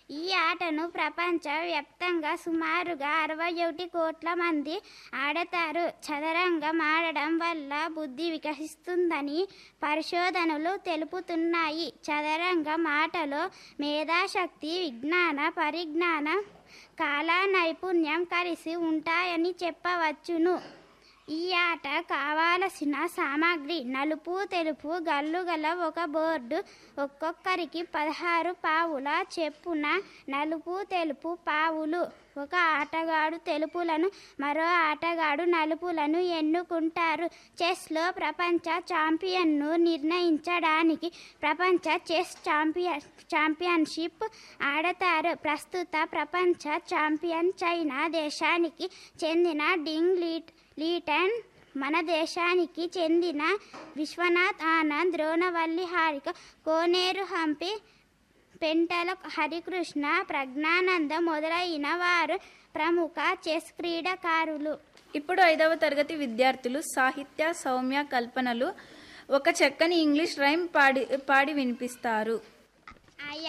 ఈ ఆటను ప్రపంచ వ్యాప్తంగా సుమారుగా అరవై ఒకటి కోట్ల మంది ఆడతారు చదరంగం ఆడడం వల్ల బుద్ధి వికసిస్తుందని పరిశోధనలు తెలుపుతున్నాయి చదరంగం ఆటలో మేధాశక్తి విజ్ఞాన పరిజ్ఞానం కళా నైపుణ్యం కలిసి ఉంటాయని చెప్పవచ్చును ఈ ఆట కావాల్సిన సామాగ్రి నలుపు తెలుపు గల్లు గల ఒక బోర్డు ఒక్కొక్కరికి పదహారు పావుల చెప్పున నలుపు తెలుపు పావులు ఒక ఆటగాడు తెలుపులను మరో ఆటగాడు నలుపులను ఎన్నుకుంటారు చెస్లో ప్రపంచ ఛాంపియన్ను నిర్ణయించడానికి ప్రపంచ చెస్ ఛాంపియన్ ఛాంపియన్షిప్ ఆడతారు ప్రస్తుత ప్రపంచ ఛాంపియన్ చైనా దేశానికి చెందిన డింగ్ లీట్ లీటన్ మన దేశానికి చెందిన విశ్వనాథ్ ఆనంద్ ద్రోణవల్లి హారిక కోనేరు హంపి పెంటల హరికృష్ణ ప్రజ్ఞానంద మొదలైన వారు ప్రముఖ చెస్ క్రీడాకారులు ఇప్పుడు ఐదవ తరగతి విద్యార్థులు సాహిత్య సౌమ్య కల్పనలు ఒక చక్కని ఇంగ్లీష్ రైమ్ పాడి పాడి వినిపిస్తారు